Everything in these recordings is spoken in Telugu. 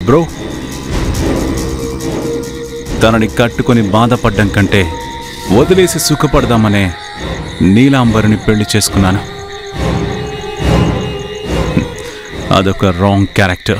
బ్రో తనని కట్టుకొని బాధపడ్డం కంటే వదిలేసి సుఖపడదామనే నీలాంబరిని పెళ్లి చేసుకున్నాను హ్మ్. అదొక రాంగ్ క్యారెక్టర్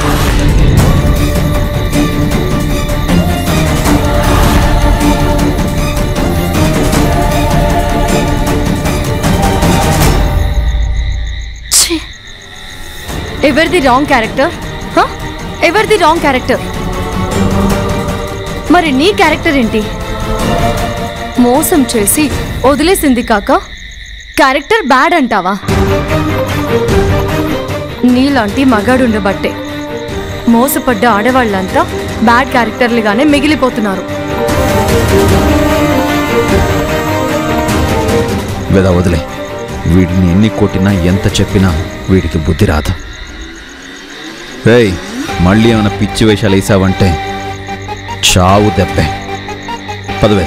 ఛీ! ఎవరిది రాంగ్ క్యారెక్టర్ హ? ఎవరిది రాంగ్ క్యారెక్టర్ మరి నీ క్యారెక్టర్ ఏంటి మోసం చేసి వదిలేసింది కాక క్యారెక్టర్ బ్యాడ్ అంటావా నీలాంటి మగాడుండబట్టే మోసపడ్డ ఆడవాళ్ళంతా బ్యాడ్ క్యారెక్టర్లుగానే మిగిలిపోతున్నారు వెద వదిలే వీడిని ఎన్ని కొట్టినా ఎంత చెప్పినా వీడికి బుద్ధి రాదు రేయ్ మళ్ళీ ఏమైనా పిచ్చి వేషాలు వేసావంటే చావు దెబ్బే పదవేద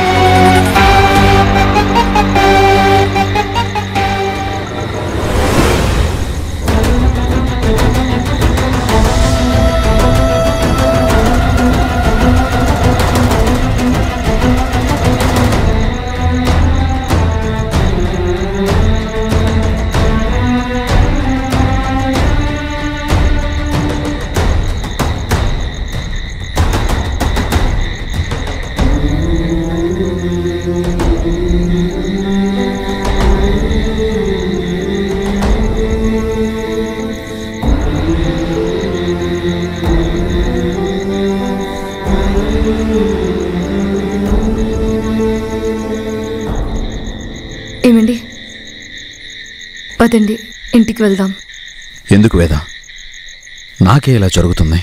ఏమండి పదండి ఇంటికి వెళ్దాం ఎందుకు వేద నాకే ఇలా జరుగుతుంది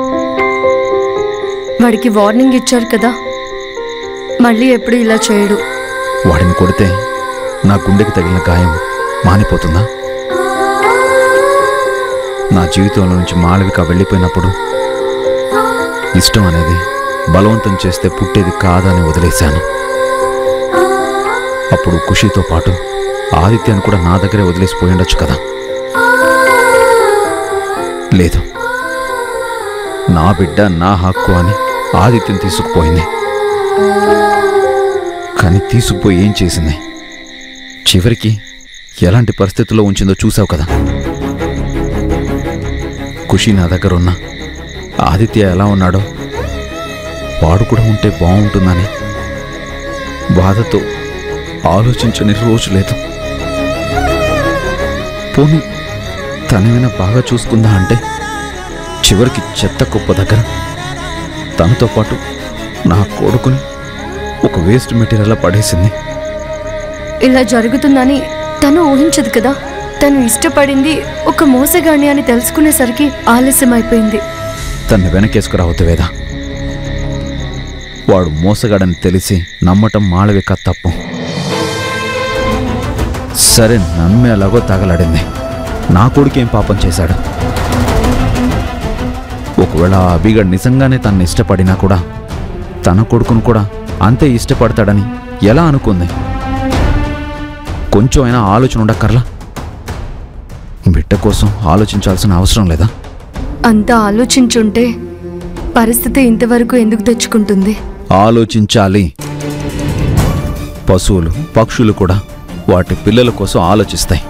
వాడికి వార్నింగ్ ఇచ్చారు కదా మళ్ళీ ఎప్పుడు ఇలా చేయడు వాడిని కొడితే నా గుండెకి తగిలిన గాయం మానిపోతుందా నా జీవితంలో నుంచి మాళవిక వెళ్ళిపోయినప్పుడు ఇష్టం అనేది బలవంతం చేస్తే పుట్టేది కాదని వదిలేశాను అప్పుడు ఖుషితో పాటు ఆదిత్యాన్ని కూడా నా దగ్గరే వదిలేసిపోయి ఉండొచ్చు కదా లేదు నా బిడ్డ నా హక్కు అని ఆదిత్యం తీసుకుపోయింది కానీ తీసుకుపోయి ఏం చేసింది చివరికి ఎలాంటి పరిస్థితుల్లో ఉంచిందో చూసావు కదా ఖుషి నా దగ్గర ఉన్న ఆదిత్య ఎలా ఉన్నాడో వాడు కూడా ఉంటే బాగుంటుందని బాధతో ఆలోచించని రోజు లేదు పోనీ తనేమైనా బాగా చూసుకుందా అంటే చివరికి చెత్త కుప్ప దగ్గర తనతో పాటు నా కొడుకుని ఒక వేస్ట్ మెటీరియల్ పడేసింది ఇలా జరుగుతుందని తను ఊహించదు కదా తను ఇష్టపడింది ఒక మోసగాణి అని తెలుసుకునేసరికి ఆలస్యం అయిపోయింది తన్ని వెనకేసుకురావద్దు వేద వాడు మోసగాడని తెలిసి నమ్మటం మాళవిక తప్పు సరే నమ్మేలాగో తగలడింది నా కొడుకేం పాపం చేశాడు ఒకవేళ ఆ అభిగాడు నిజంగానే తన్ని ఇష్టపడినా కూడా తన కొడుకును కూడా అంతే ఇష్టపడతాడని ఎలా అనుకుంది కొంచెం అయినా ఆలోచన ఉండక్కర్లా బిడ్డ కోసం ఆలోచించాల్సిన అవసరం లేదా అంతా ఆలోచించుంటే పరిస్థితి ఇంతవరకు ఎందుకు తెచ్చుకుంటుంది ఆలోచించాలి పశువులు పక్షులు కూడా వాటి పిల్లల కోసం ఆలోచిస్తాయి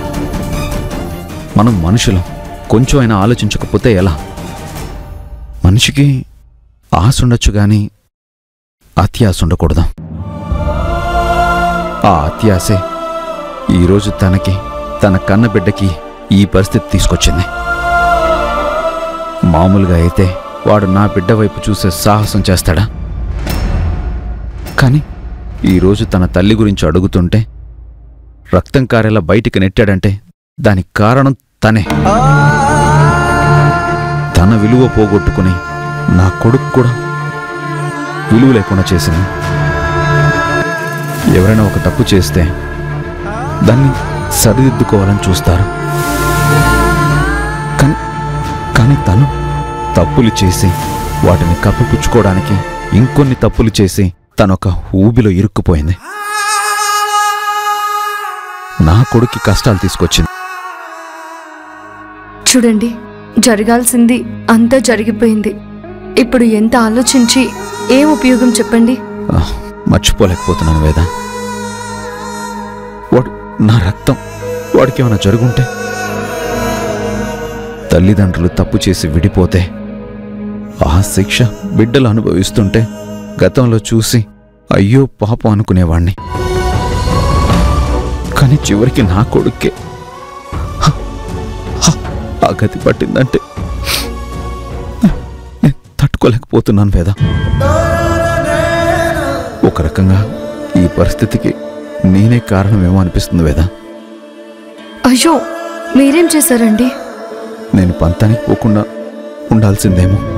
మనం మనుషులు కొంచెం అయినా ఆలోచించకపోతే ఎలా మనిషికి ఆశ ఉండొచ్చు కానీ అత్యాశ ఉండకూడదు ఆ అత్యాశే ఈరోజు తనకి తన కన్న బిడ్డకి ఈ పరిస్థితి తీసుకొచ్చింది మామూలుగా అయితే వాడు నా బిడ్డ వైపు చూసే సాహసం చేస్తాడా కానీ ఈరోజు తన తల్లి గురించి అడుగుతుంటే రక్తం కారేలా బయటికి నెట్టాడంటే దానికి కారణం తనే తన విలువ పోగొట్టుకుని నా కొడుకు కూడా విలువ లేకుండా చేసింది ఎవరైనా ఒక తప్పు చేస్తే దాన్ని సరిదిద్దుకోవాలని చూస్తారు కానీ కానీ తను తప్పులు చేసి వాటిని కప్పిపుచ్చుకోవడానికి ఇంకొన్ని తప్పులు చేసి తనొక ఊబిలో ఇరుక్కుపోయింది నా కొడుక్కి కష్టాలు తీసుకొచ్చింది చూడండి జరగాల్సింది అంతా జరిగిపోయింది ఇప్పుడు ఎంత ఆలోచించి ఏం ఉపయోగం చెప్పండి ఆ, మర్చిపోలేకపోతున్నాను వేద వాడు నా రక్తం వాడికి ఏమైనా జరుగుంటే తల్లిదండ్రులు తప్పు చేసి విడిపోతే ఆ శిక్ష బిడ్డలు అనుభవిస్తుంటే గతంలో చూసి అయ్యో పాపం అనుకునేవాణ్ణి కానీ చివరికి నా కొడుక్కే హ, హ, ఆ గతి పట్టిందంటే నేను తట్టుకోలేకపోతున్నాను వేద ఒక రకంగా ఈ పరిస్థితికి నేనే కారణమేమో అనిపిస్తుంది వేద అయ్యో మీరేం చేశారండి నేను పంతానికి పోకుండా ఉండాల్సిందేమో